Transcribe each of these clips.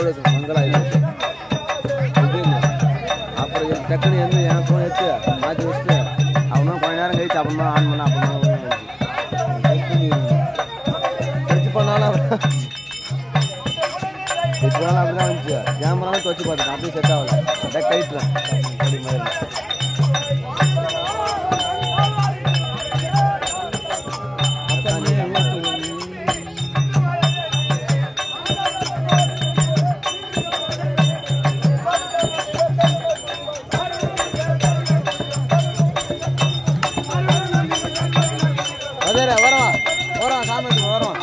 விழுது மங்களா இது இது அப்புறம் இது டக்குனு என்ன என் ஃபோன் எடுத்து மாற்றி வச்சுட்டு அவனும் கொஞ்ச நேரம் கழிச்சு அப்புறமா ஆன் பண்ண அப்புறமா டச் பண்ணாலும் டச் பண்ணாலும் அப்படிதான் வந்துச்சு கேமராவும் துவச்சு பார்த்துட்டேன் அப்படியே செட் ஆகல அப்படியே கைட்டுறேன் அப்படி மாதிரி அதே வரோம் வரோம் சாமி வரோம்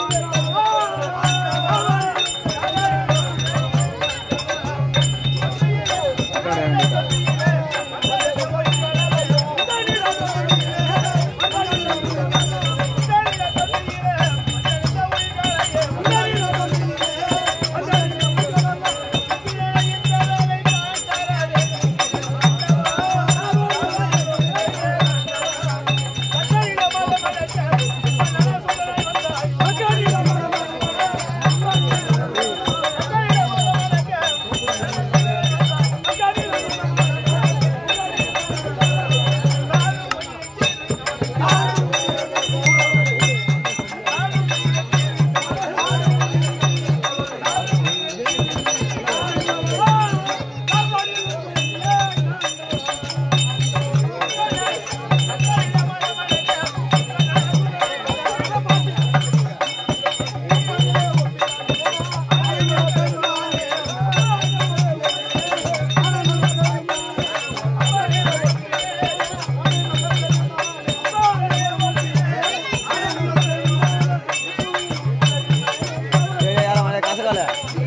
ஏய், யாரும் வரல, கசக்கால.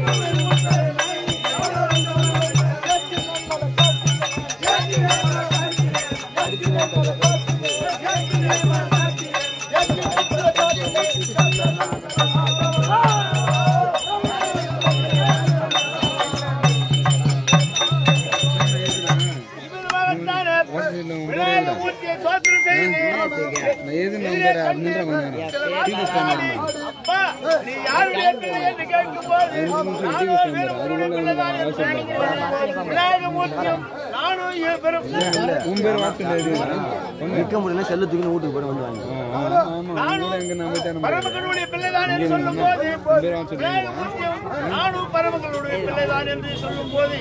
நிக்க முடியல செல்ல தூக்கி வீட்டுக்கு போய் வந்து வாங்கி பரமகனுடைய பிள்ளைதான் என்று சொல்லும் போது நானும் பரமகனுடைய பிள்ளைதான் என்று சொல்லும் போது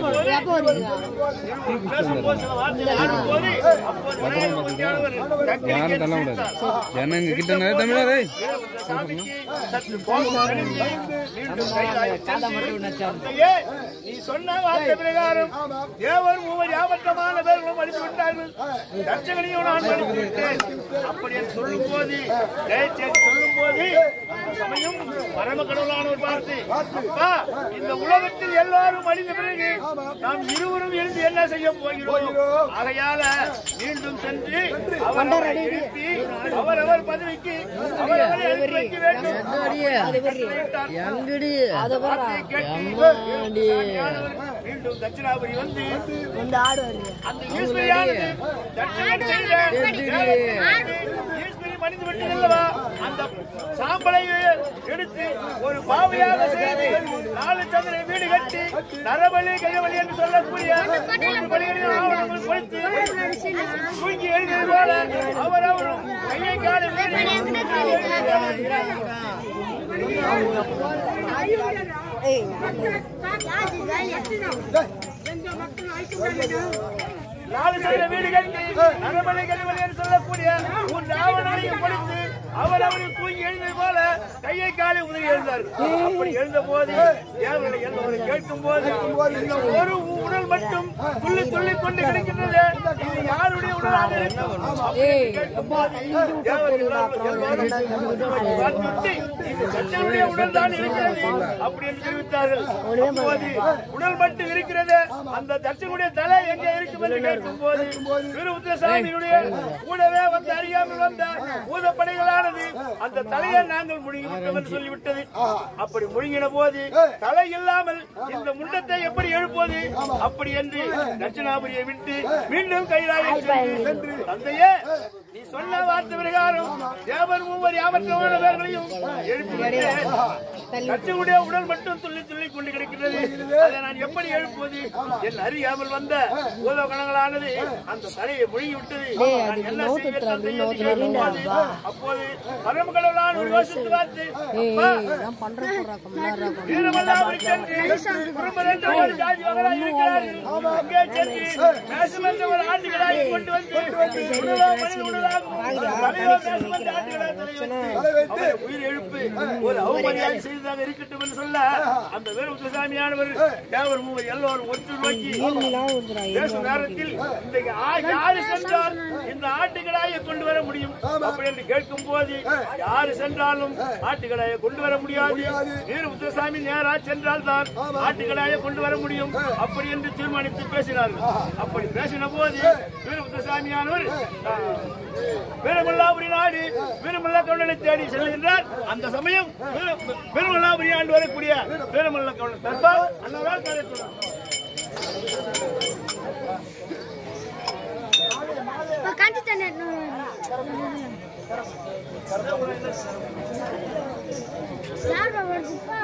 பேசும்போது சில வார்த்தைகளை ஆடும்போது அப்போது விநாயகமூர்த்தியானவர் டக்குனு கேட்டு சிரித்தார். ஜனங்க கிட்ட நிறைய தமிழா டேய் சாமிக்கு சற்று கோபம் தெளிந்து மீண்டும் கைலாய சென்று, தந்தையே, நீ சொன்ன வார்த்தை பிரகாரம் தேவர் மூவர் யாவற்றமான பேர்களும் அழித்து விட்டார்கள் தட்சகனையும் நான் அழித்து விட்டேன் அப்படி என்று சொல்லும் போது ஜெயச்சேரி சொல்லும் போது அந்த சமயம் பரம கடவுளானவர் பார்த்து அப்பா இந்த உலகத்தில் எல்லாரும் அழிந்த பிறகு நாம் இருவரும் எழுந்து என்ன செய்ய போகிறோம் ஆகையால மீண்டும் சென்று அவரவரை எழுப்பி அவரவர் பதவிக்கு அவரவரை எழுப்பி வைக்க வேண்டும் எங்கடி அந்த வார்த்தையை கேட்டு சாமியானவர் மீண்டும் தட்சிணாபுரி வந்து அந்த ஈஸ்வரியானது தட்சணம் செய்த ஈஸ்வரி மனித விட்டது அல்லவா அந்த சாம்பலை எடுத்து ஒரு பாவையாக செய்து நாலு சந்திரனை வீடு கட்டி நரபலி கையவலி என்று சொல்லக்கூடிய மூன்று பலிகளையும் ஆவணங்கள் கொடுத்து தூங்கி எழுதியது போல அவர் அவரும் கையை காலை நாலு சதுர வீடு கட்டி நரபலி கையவலி என்று சொல்லக்கூடிய ஒரு ராவணனையும் கொடுத்து அவர் அவரையும் தூங்கி எழுந்தது போல கையை காலை உதவி எழுந்தார் அப்படி எழுந்த போது தேவர்களை எல்லோரும் கேட்கும் போது இந்த ஒரு உடல் மட்டும் துள்ளி துள்ளி கொண்டு கிடைக்கின்றது இது யாருடைய உடலாக இருக்கும் அப்படி என்று கேட்கும்போது தேவர்கள் எல்லோரும் பார்த்துவிட்டு, இது தச்சனுடைய உடல் தான் இருக்கிறது அப்படி என்று தெரிவித்தார்கள் அப்போது உடல் மட்டும் இருக்கிறது அந்த தச்சனுடைய தலை எங்கே இருக்கும் என்று கேட்கும் கேட்கும் போது வீரபுத்திரசாமியினுடைய கூடவே வந்து அறியாமல் வந்த பூதப்படைகளானது அந்த தலையை நாங்கள் முழுங்கிவிட்டோம் என்று சொல்லிவிட்டது அப்படி முழுங்கின போது தலை இல்லாமல் இந்த முண்டத்தை எப்படி எழுப்புவது அப்படி என்று தட்சிணாபுரியை விட்டு மீண்டும் கைலாயம் சென்று தந்தையே நீ சொன்ன வார்த்தை பிரகாரம் தேவர் மூவர் யாவற்றமான பேர்களையும் எழுப்பிவிட்டேன் கட்சியுடைய உடல் மட்டும் துள்ளி துள்ளி கொண்டு கிடக்கிறது அதை நான் எப்படி எழுப்புவது என் அறியாமல் வந்த பூதகணங்களானது அந்த தலையை முழுகி விட்டது நான் என்ன செய்வேன் தந்தையே என்று கேட்கும்போது, அப்போது பரமகடவுளான் ஒரு யோசித்து பார்த்து அப்பா, வீரமல்லாபுரி சென்று குறும்பரென்ற ஒரு ஜாதி மகனாய் இருக்கிறார்கள். அங்கே சென்று நேசமென்ற ஒரு ஆண்டுகளாய் கொண்டு வந்து உடலோ மனித உடலாகவும் தலையோ நேசமென்ற ஆண்டுகளாய் தலை வைத்து அவரை உயிர் எழுப்பு ஒரு அவமரியாதை செய்ததாக இருக்கட்டும் என்று சொல்ல அந்த வீரமுத்துசாமியானவர் தேவர் மூவர் எல்லோரும் ஒற்று நோக்கி பேசும் நேரத்தில் இன்றைக்கு ஆ- யாரு சென்றால் இந்த ஆட்டுக்கடாயை கொண்டு வர முடியும் அப்படி என்று கேட்கும் போது யாரு சென்றாலும் ஆட்டுக்கடாயை கொண்டு வர முடியாது வீரமுத்துசாமி நேரா சென்றால் தான் ஆட்டுக்கடாயை கொண்டு வர முடியும் அப்படி என்று தீர்மானித்து பேசினார்கள் அப்படி பேசின போது வீரமுத்துசாமியானவர் ஆ, வீரமல்லாபுரி நாடு வீரமல்லா கவுண்டனை தேடி செல்கின்றார் அந்த சமயம் வீர- வீரமல்லாபுரி ஆண்டு வரக்கூடிய வீரமல்ல கவுண்டர் தர்பார் அன்னவரால் கலைத்துள்ளார் காஞ்சி தானே யார் வருதுப்பா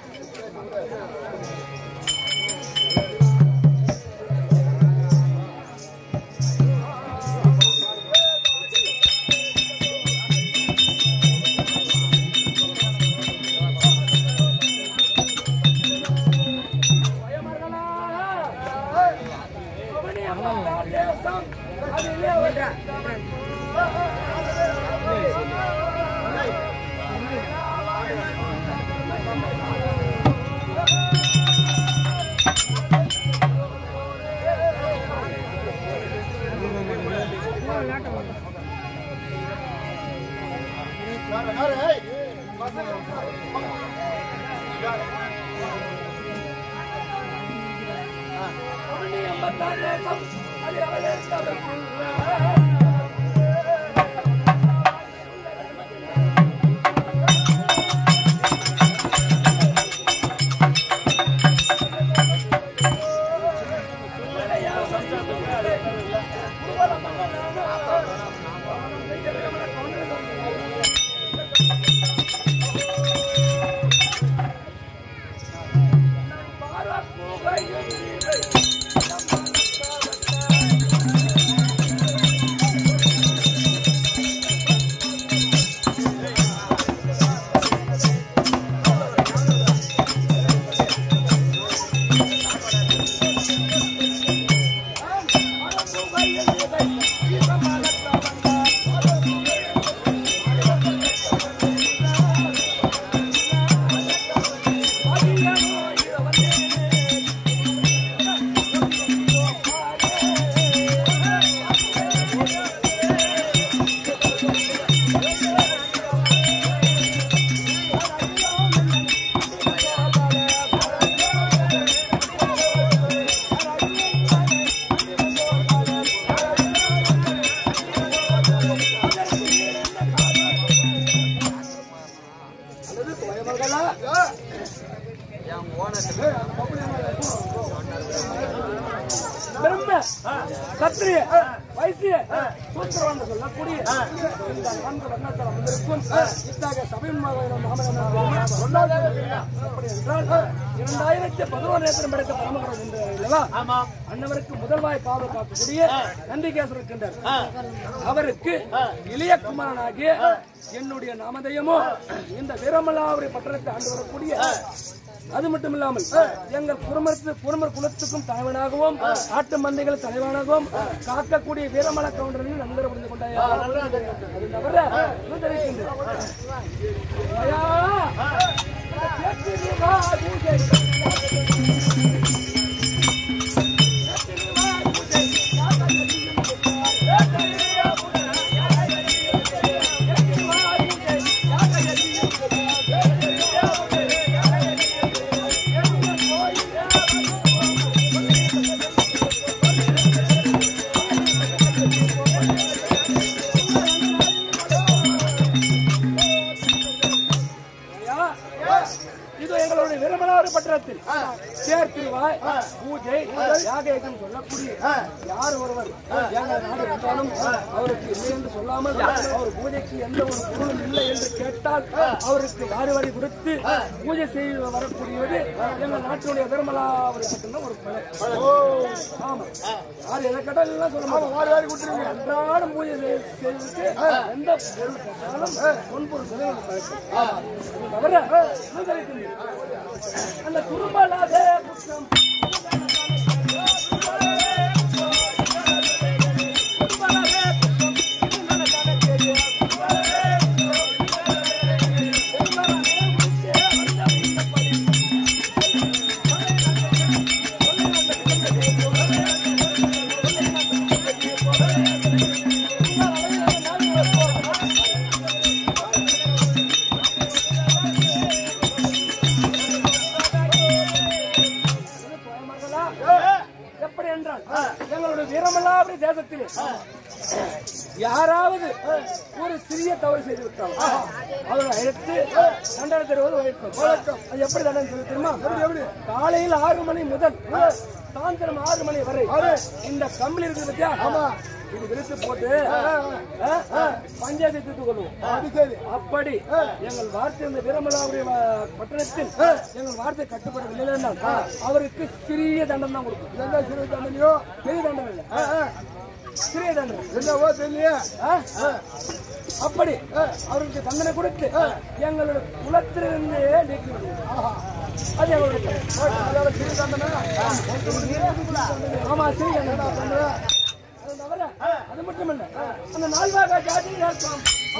பிரம்ம சத்திரிய வைசிய சூத்திரவான் சொல்லக்கூடிய இந்த நான்கு வர்ணத்தில் வந்திருக்கும் இத்தகைய சபையின் அப்படி என்றால் இரண்டாயிரத்தி பதினோரு ஏக்கரம் படைத்த பரமகரம் என்றா அன்னவருக்கு முதல்வாய் காவல் காக்கக்கூடிய நந்திகேசர் இருக்கின்றார் அவருக்கு இளைய குமாரனாகிய என்னுடைய நாமதயமோ இந்த வீரமல்லாவுடைய பட்டணத்தை ஆண்டு வரக்கூடிய அது மட்டும் இல்லாமல் எங்கள் குடும்பத்து குடும்ப குலத்துக்கும் தலைவனாகவும் ஆட்டு மந்தைகள் தலைவனாகவும் காக்கக்கூடிய வீரமல கவுண்டரில் நண்பர் புரிந்து கொண்டாயா அது தவிர இன்னும் தெரிவிக்கின்றேன். ஐயா, கேட்கிறீர்களா? பூஜை. தேர் திருவாய் பூஜை யாகம் சொல்லக்கூடிய யார் ஒருவர் எங்கள் நாடு வந்தாலும் அவருக்கு இல்லை என்று சொல்லாமல் அவர் பூஜைக்கு எந்த ஒரு பொருளும் இல்லை என்று கேட்டால் அவருக்கு வாரி வாரி கொடுத்து பூஜை செய்து வரக்கூடியது எங்கள் நாட்டினுடைய பெருமலாவரி மட்டும்தான் ஒரு பழக்கம் ஆமா யார் எதை கேட்டாலும் எல்லாம் சொல்ல மாட்டோம் வாரி வாரி கொடுத்துருங்க அன்றாடம் பூஜை செய்- செய்வதற்கு எந்த பொருள் கேட்டாலும் பொன்பொருள் செலவு பழக்கம் அது தவிர இன்னும் கிடைக்கிறது. அந்த குறும்பலாத குற்றம் மகளா, எப்படி என்றால் எங்களுடைய வீரமல்லாபுரி தேசத்திலே யாராவது ஒரு சிறிய தவறு செய்து விட்டால் அவரை அழைத்து தண்டனை தருவது வழக்கம் அது எப்படி தண்டனை தருவது தெரியுமா காலையில் ஆறு மணி முதல் சாயந்தரம் ஆறு மணி வரை இந்த கம்பளி இருக்குது பத்தியா இது விரித்து போட்டு ஆ, ஆ, பஞ்சாயத்து தீர்த்து கொள்வோம் அப்படி எங்கள் வார்த்தை இந்த வீரமலாவுடைய வ- பட்டணத்தில் எங்கள் வார்த்தை கட்டுப்படவில்லை என்றால் அவருக்கு சிறிய தண்டனை தான் கொடுக்கும் சிறிய தண்டனையோ பெரிய தண்டனை இல்லை சிறிய தண்டனை என்னவோ தெரியல அப்படி அவருக்கு தண்டனை கொடுத்து எங்களுடைய குலத்திலிருந்து நீக்கி விடுவோம். அது எங்களுடைய கடமை. சிறிய தண்டனை ஆமா சிறிய தண்டனை அது தவிர, அது மட்டுமல்ல அந்த நால்வாக ஜாதி ஏற்றம்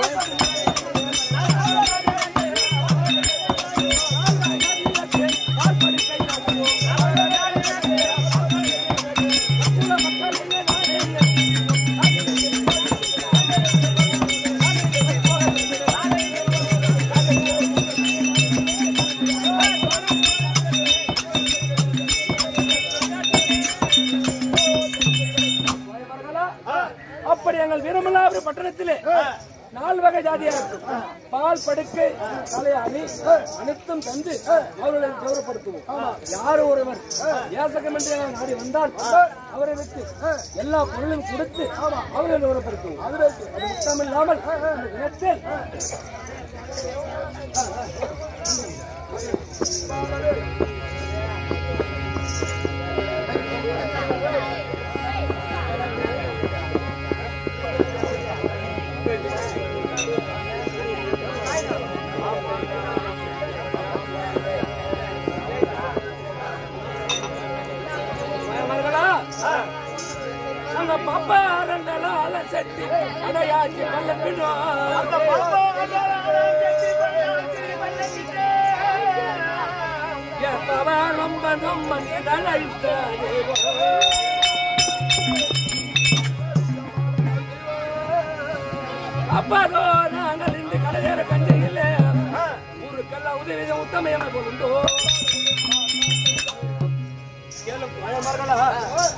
அப்படி எங்கள் வீரமல்லாபுரி பட்டணத்திலே நால் வகை ஜாதியா இருக்கும் பால் படுக்கை தலையாணி அனைத்தும் தந்து அவர்களை கௌரவப்படுத்துவோம் யார் ஒருவர் ஏசகம் என்று எங்கள் நாடி வந்தால் அவரை வைத்து எல்லா பொருளையும் கொடுத்து அவர்களை கௌரவப்படுத்துவோம் அது மட்டுமில்லாமல் இந்த தினத்தில் மகளா அந்த பாப்பா ரெண்டலால செட்டி அடையாச்சி பல்ல பின்னோ எப்பவர் ரொம்ப ரொம்ப நிழலிட்டாரே. அப்பாதோ நாங்கள் இந்த கடையேற கஞ்சையில் ஊருக்கெல்லாம் உதவி உத்தமையான கொண்டு கேளும் பழமர்களா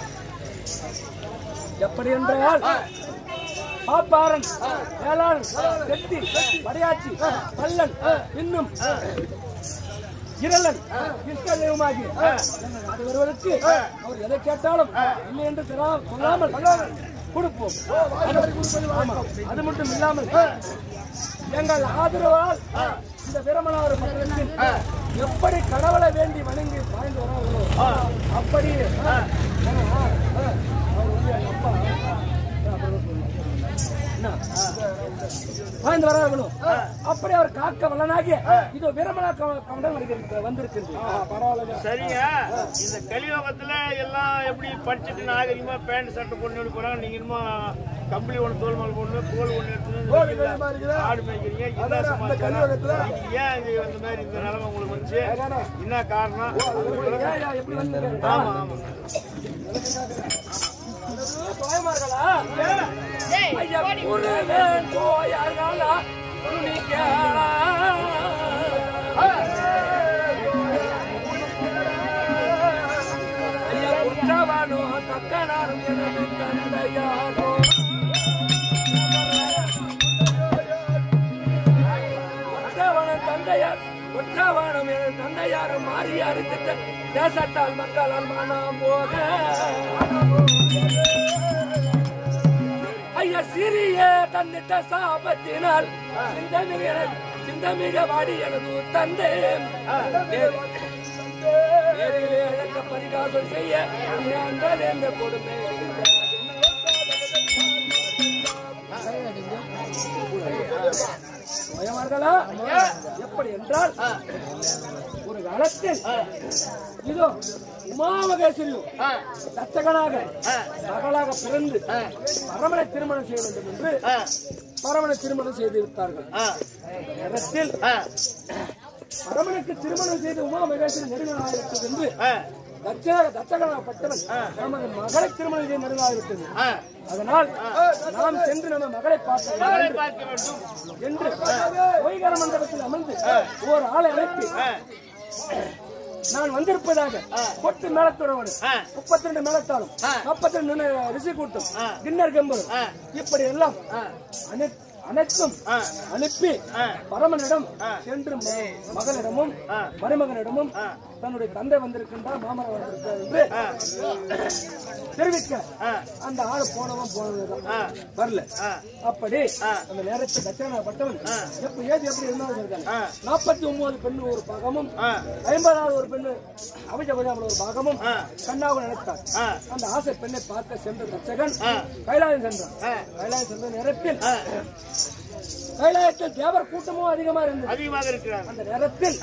எப்படி என்றால் பாப்பாரன் வேளாண் செட்டி படையாச்சி பல்லன் இன்னும் இரலன் கிருஷ்ணதேவமாகி அது வருவதற்கு அவர் எதை கேட்டாலும் இல்லை என்று தெரா- சொல்லாமல் கொடுப்போம் ஆமா. அது மட்டும் இல்லாமல் எங்கள் ஆதரவால் இந்த பிரமணவர் மன்றத்தில் எப்படி கடவுளை வேண்டி வணங்கி வாழ்ந்து வராங்களோ அப்படி ஆ, ஆ, ஆ, அவர் வந்து எங்க அப்பா ஆ, அப்புறம் சொல்லுங்க. என்ன? வாழ்ந்து வரார்களோ அப்படி அவர் காக்க வல்லனாகிய இதோ வீரமலா கவுண்டன் வருகிறது வந்திருக்கிறது பரவாயில்ல சரிங்க இந்த கலியோகத்துல எல்லாம் எப்படி படிச்சுட்டு நாகரிகமா பேண்ட் சட்டை போட்டு போறாங்க நீங்க இன்னும் கம்பளி ஒண்ணு தோல் மேல போடணும் தோல் ஒண்ணு எடுத்து ஆடு மேய்க்கிறீங்க என்ன சமாச்சாரம்? இது ஏன் இது அந்த மாதிரி இந்த நிலைமை உங்களுக்கு வந்துச்சு என்ன காரணம் ஏன் எப்படி வந்தீங்க ஆமா ஆமா தோயமார்களா ஐயா குருவே தோயார்களா துணிக்க ஐயா குற்றவானோ தக்கனாரும் எனது தந்தையாரோ குற்றவன தந்தையார் ஒற்றவானம் என தந்தையாரும் மாறியாரு திட்ட தேசத்தால் மக்களால் மனம் போக ஐயா சிறிய தன்னிட்ட சாபத்தினால் சிந்தமிக சிந்தமிக வாடி எனது தந்தை நேரிலே அழக்க பரிகாசம் செய்ய அண்ணாண்டால் என்ற கொடுமை பயமார்களா எப்படி என்றால் ஒரு காலத்தில் இதோ உமாமகேஸ்வரியும் தச்சகனாக மகளாக பிறந்து பரமனை திருமணம் செய்ய வேண்டும் என்று பரமனை திருமணம் செய்து விட்டார்கள் நேரத்தில் பரமனுக்கு திருமணம் செய்து உமாமகேஸ்வரி நெருங்கனாயிருக்கிறது என்று தச்சக தச்சகனாகப்பட்டவன் நமது மகளை திருமணம் செய்து நெருங்காகிவிட்டது அதனால் நாம் சென்று நம்ம மகளை பார்க்க வேண்டும் பார்க்க வேண்டும் என்று பொய்கர மண்டபத்தில் அமர்ந்து ஒரு ஆளை அழைத்து நான் வந்திருப்பதாக கொட்டு மேளத்துறவன் முப்பத்தி ரெண்டு மேளத்தாலும் நாற்பத்தி ரெண்டு ரிஷி கூட்டம் கிண்ணர் கம்பரும் இப்படி எல்லாம் அனை- அனைத்தும் அனுப்பி பரமனிடம் சென்று ம- மகளிடமும் மருமகனிடமும் தன்னுடைய தந்தை வந்திருக்கின்றார் மாமரம் வந்திருக்கிறார் என்று தெரிவிக்க அந்த ஆளு போனவன் போனதுதான் வரல அப்படி அந்த நேரத்தில் தட்சணப்பட்டவன் எப்ப ஏது எப்படி இருந்தாலும் இருக்காங்க நாற்பத்தி ஒன்பது பெண்ணு ஒரு பாகமும் ஐம்பதாவது ஒரு பெண்ணு அபிஜபதாமல் ஒரு பாகமும் கண்ணாவும் நினைத்தார் அந்த ஆசை பெண்ணை பார்க்க சென்ற தச்சகன் கைலாயம் சென்றான் கைலாயம் சென்ற நேரத்தில் கைலாயத்தில் தேவர் கூட்டமும் அதிகமா இருந்தது அதிகமாக இருக்கிறார் அந்த நேரத்தில்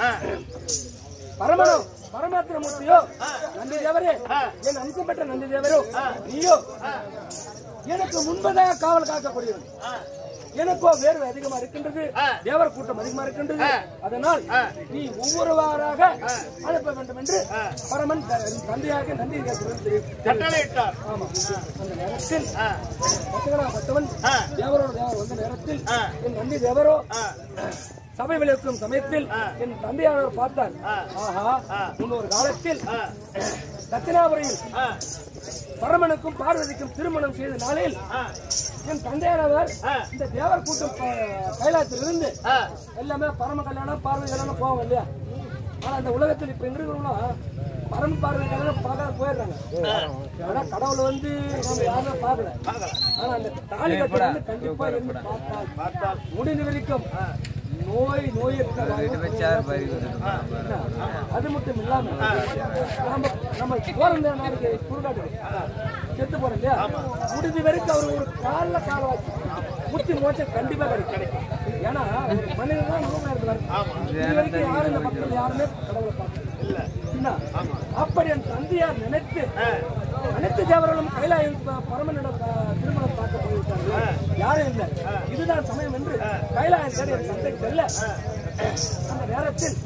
பரமனோ பரமாத்திர மூர்த்தியோ நந்தி தேவரே என் அம்சம் பெற்ற நந்தி தேவரோ நீயோ எனக்கு முன்பதாக காவல் காக்கக்கூடியவன் எனக்கோ வேர்வை அதிகமா இருக்கின்றது தேவர் கூட்டம் அதிகமா இருக்கின்றது அதனால் நீ ஒவ்வொருவாராக அனுப்ப வேண்டும் என்று பரமன் த- தந்தையாக நந்தி தேவரிடம் தெரிவித்தார். கட்டளையிட்டார் ஆமா அந்த நேரத்தில் பட்டவன் தேவரோட தேவர் வந்த நேரத்தில் என் நந்தி தேவரோ சபை விளக்கும் சமயத்தில் என் தந்தையானவர் பார்த்தார் ஆஹா முன்னொரு காலத்தில் தட்சிணாபுரியில் பரமனுக்கும் பார்வதிக்கும் திருமணம் செய்த நாளில் என் தந்தையானவர் இந்த தேவர் கூட்டம் ப- கைலாயத்திலிருந்து எல்லாமே பரம கல்யாணம் பார்வதி கல்யாணம் போவோம் இல்லையா ஆனா அந்த உலகத்தில் இப்ப எங்க இருக்கிறவங்களும் பரம பார்வதி கல்யாணம் பார்க்க போயிடுறாங்க ஆனா கடவுளை வந்து நம்ம யாருமே பார்க்கல ஆனா அந்த தாலி கட்டி வந்து கண்டிப்பா இருந்து பார்த்தால் முடிந்த வரைக்கும் நோய் நோயற்ற வாழ்வு. அது மட்டும் இல்லாம நம்ம நம்ம போறோம் நாளைக்கு சுடுகாட்டு செத்து போறோம் இல்லையா முடிஞ்ச வரைக்கும் அவர் ஒரு கால்ல கால வச்சு முத்தி மோச்சம் கண்டிப்பா கிடைக்கும் ஏன்னா மனிதன் தான் நூறு நேரத்தில் இது வரைக்கும் யாரும் இந்த மக்கள் யாருமே கடவுளை பார்க்கல என்ன? அப்படி என் தந்தையார் நினைத்து அனைத்து தேவர்களும் கைலாயம் பரமனிடம் அஹ், திருமணம் பார்க்க போயிருக்காங்க யாரும் இல்லை இதுதான் சமயம் என்று கைலாயம் தேடி என் தந்தை செல்ல அந்த நேரத்தில்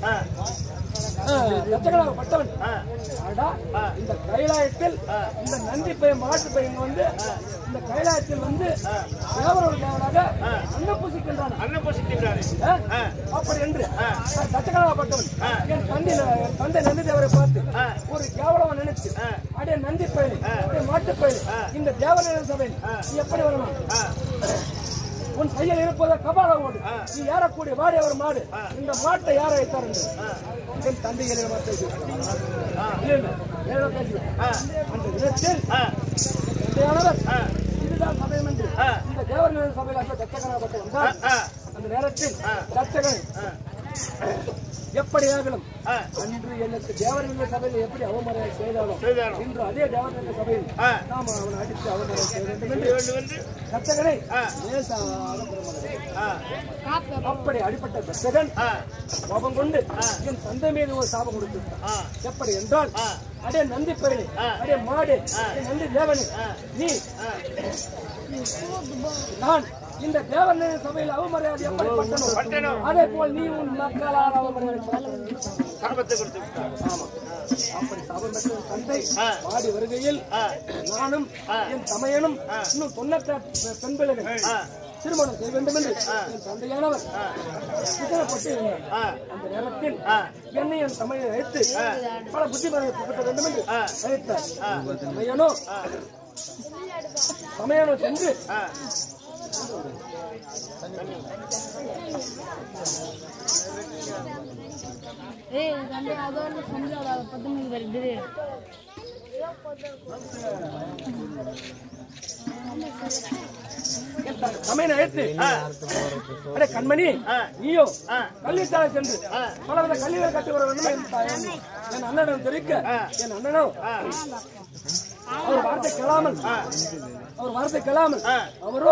லட்சக்கணக்கானப்பட்டவன் அடா இந்த கைலாயத்தில் இந்த நந்தி பையன் மாட்டு பையன் வந்து இந்த கைலாயத்தில் வந்து தேவரோட தேவனாக அன்னம் புசிக்கின்றான் அண்ணன் போசிக்கிறாரு ஆ? அப்படி என்று தச்சகனாகப்பட்டவன் என் தந்தை என் தந்தை நந்தி தேவரை பார்த்து ஒரு கேவலம் நினைச்சு அடே நந்தி பயிர் அடே மாட்டு பயிர் இந்த தேவன சபை நீ எப்படி வரணும் உன் கையில் இருப்பத கபால ஓடு நீ ஏறக்கூடிய வாடி அவர் மாடு இந்த மாட்டை யார வைத்தார் என்று என் தந்தை என்ன வார்த்தை பேசுகிறார். இல்லை, இல்லை, வேற பேசுகிறேன். அந்த விதத்தில் தந்தையானவர் இதுதான் சமயம் என்று இந்த தேவன சபையில் தச்சகனாகப்பட்ட வந்தார் அந்த நேரத்தில் தச்சகன் எப்படி ஆகலும் அன்று எனக்கு தேவர்கள் சபையில் எப்படி அவமரியாதை செய்தாலும் செய்தாலும். இன்று அதே தேவர்கள் சபையில் நாம் அவனை அடித்து அவமரியாதை செய்ய வேண்டும் என்று வேண்டும் என்று தச்சகனை லேசாக பிரமாணம். அப்படி அடிப்பட்ட தச்சகன் கோபம் கொண்டு என் தந்தை மீது ஒரு சாபம் கொடுத்து விட்டான். எப்படி என்றால் அடே நந்தி பயிலே அடே மாடு அடே நந்தி தேவனே நீ நான் இந்த தேவன் சபையில் அவமரியாதை எப்படி பட்டனோ அதே போல் நீ உன் மக்களால் அவமரியாதை பட்டனோ. சாபத்தை கொடுத்து விட்டார் ஆமா. அப்படி சாபம் பெற்ற என் தந்தை பாடி வருகையில் நானும் என் தமையனும் இன்னும் தொண்ணூற்ற பெண் பிள்ளைகள் திருமணம் செய்ய வேண்டும் என்று என் தந்தையானவர் சித்தனப்பட்டு இருந்தார். அந்த நேரத்தில் என்னை என் தமையை அழைத்து பல புத்திமதியை புகட்ட வேண்டும் என்று அழைத்தார் தமையனோ தமையனோ சென்று ஏய் ரெண்டு அதோட சம்பளம் பத்து மணிக்கு வருது சமையல் அழைத்து அடே கண்மணி நீயோ கல்விசாலை சென்று பலவித கல்விகளை கற்று வர வேண்டும் என்று தாயான் என் அண்ணனிடம் தெரிவிக்க என் அண்ணனோ அவர் வார்த்தை கேளாமல் அவர் வார்த்தை கேளாமல் அவரோ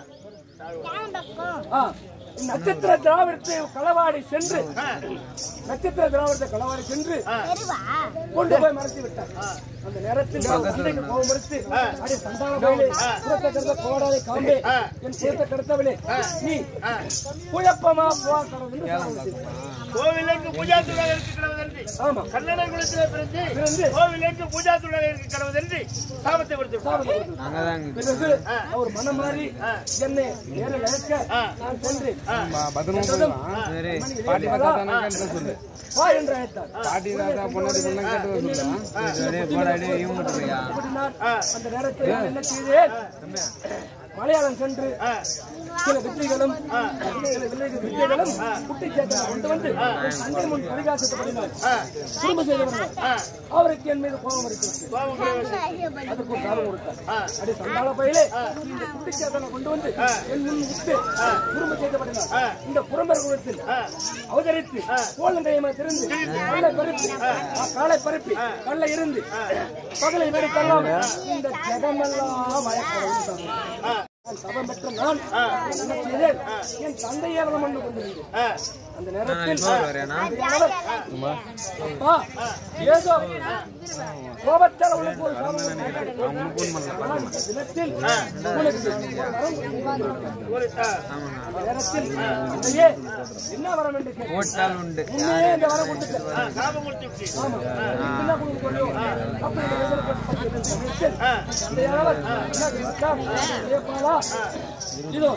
ஆ, நட்சத்திர திராவிடத்தை களவாடி சென்று நட்சத்திர திராவிடத்தை களவாடி சென்று கொண்டு போய் மறைத்து விட்டார் அந்த நேரத்தில் நான் தந்தைக்கு கோபம் மறுத்து அடே சந்தான பயிலே புறத்தை கருத்த கோடாதை காம்பே என் புறத்தை கடத்தவளே நீ குழப்பமா போ கடவுள் என்று சாபமிட்டார். கோவிலுக்கு பூஜா துணை இருக்கு கிடவதன்றி ஆமா கன்னட குலத்திலே பிறந்து பிறந்து கோவிலுக்கு பூஜா துணை இருக்கு கிடவதன்றி சாபத்தை கொடுத்து விட்டார். சாபத்தை கொடுத்தார். அங்கதாங்க பிறகு அவர் மனம் மாறி என்னை நேரில் அழைக்க நான் சென்று பத்திரமா சென்றதும், சரி மணி பாட்டி வேலையா? பார்த்தா கேட்டு சொல்லு வா என்று அழைத்தார் பாட்டி தாத்தா பொண்ணாடி பொண்ணா கேட்டு சொல்லு சரி போடாடி இவங்க மட்டுறியா கூட்டினார். அந்த நேரத்தில் நான் என்ன செய்தேன் மலையாளம் சென்று சில வெற்றிகளும் சில வில்லை- வித்தைகளும் குட்டி சேட்டை கொண்டு வந்து என் தந்தை முன் பரிகாசத்தை பண்ணினார் குடும்ப செய்தவர்கள் அவருக்கு என் மீது கோபம் இருக்கிறது கோபம் கிடையாது. அதுக்கு ஒரு சாபம் கொடுத்தார் அடி சண்டாள பயிலே இந்த குட்டி சேத்தனை கொண்டு வந்து என் முன் விட்டு குடும்ப செய்தப்படினார் இந்த புறம்பர் குலத்தில் அவதரித்து கோலங்கையமா திறந்து காலை பரப்பி காலை பரப்பி கல்ல இருந்து பகலை வேறு தள்ளாம இந்த ஜெகமெல்லாம் வயக்காக சபம் பெற்ற நான் என்ன செய்தேன் என் தந்தையை அவலம் பண்ணி கொண்டிருந்தேன் ஆ, அந்த நேரத்தில் வரேனா தந்தையானவர், அப்பா, ஏதோ கோபத்தால் உனக்கு ஒரு சாபம் கொடுத்திருக்கிறேன். ஆனால் இந்த தினத்தில் உனக்கு ஒரு வரம் கொடுத்திருக்கிறேன். ஒரு ஆ, அந்த நேரத்தில் தந்தையே, என்ன வரம் என்று கேட்டேன். போட்டால் உண்டு முன்னே இந்த வரம் கொடுத்துட்டேன். ஆ, சாபம் கொடுத்து விட்டு. ஆமா. நீ என்ன கொடுக்க போறியோ? அப்படி இந்த வயசுல கஷ்டப்பட்டு சமயத்தில் தந்தையானவர், என்ன கேட்டார்? ஏ பாலா, இதோ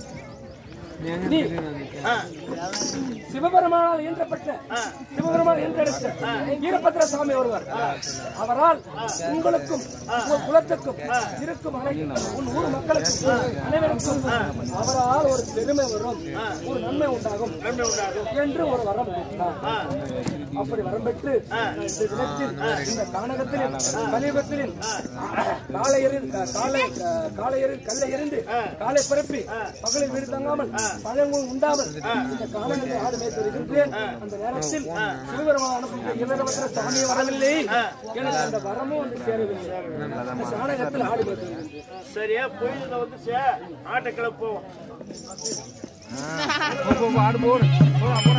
நீ ஆ, சிவபெருமானால் இயன்றப்பட்ட சிவபெருமான் என்றெடுத்த வீரபத்ர சாமி ஒருவர் அவரால் உங்களுக்கும் உங்கள் குலத்துக்கும் இருக்கும் அனைத்து உன் ஊர் மக்களுக்கும் அனைவருக்கும் அவரால் ஒரு பெருமை வரும் ஒரு நன்மை உண்டாகும் நன்மை உண்டாகும். என்று ஒரு வரம் கொடுத்தார் அப்படி வரம் பெற்று இந்த தினத்தில் இந்த கானகத்திலும் கலியுகத்திலும் காலை எறிந்து காலை காலை எறி கல்லை எறிந்து காலை பரப்பி பகலில் வீடு தங்காமல் பழங்கும் உண்டாமல் இந்த காலங்களை ஆடு மேய்த்து வருகின்றேன் அந்த நேரத்தில் சிவபெருமான் அனுப்பிய இளவரசர் சாமி வரவில்லை எனக்கு அந்த வரமும் வந்து சேரவில்லை இந்த கானகத்தில் ஆடு மேய்த்து வருகின்றேன் சரியா பொழுதுல வந்து சே ஆட்டை கிளப்போம் ஆடு போடு போடா, போடா.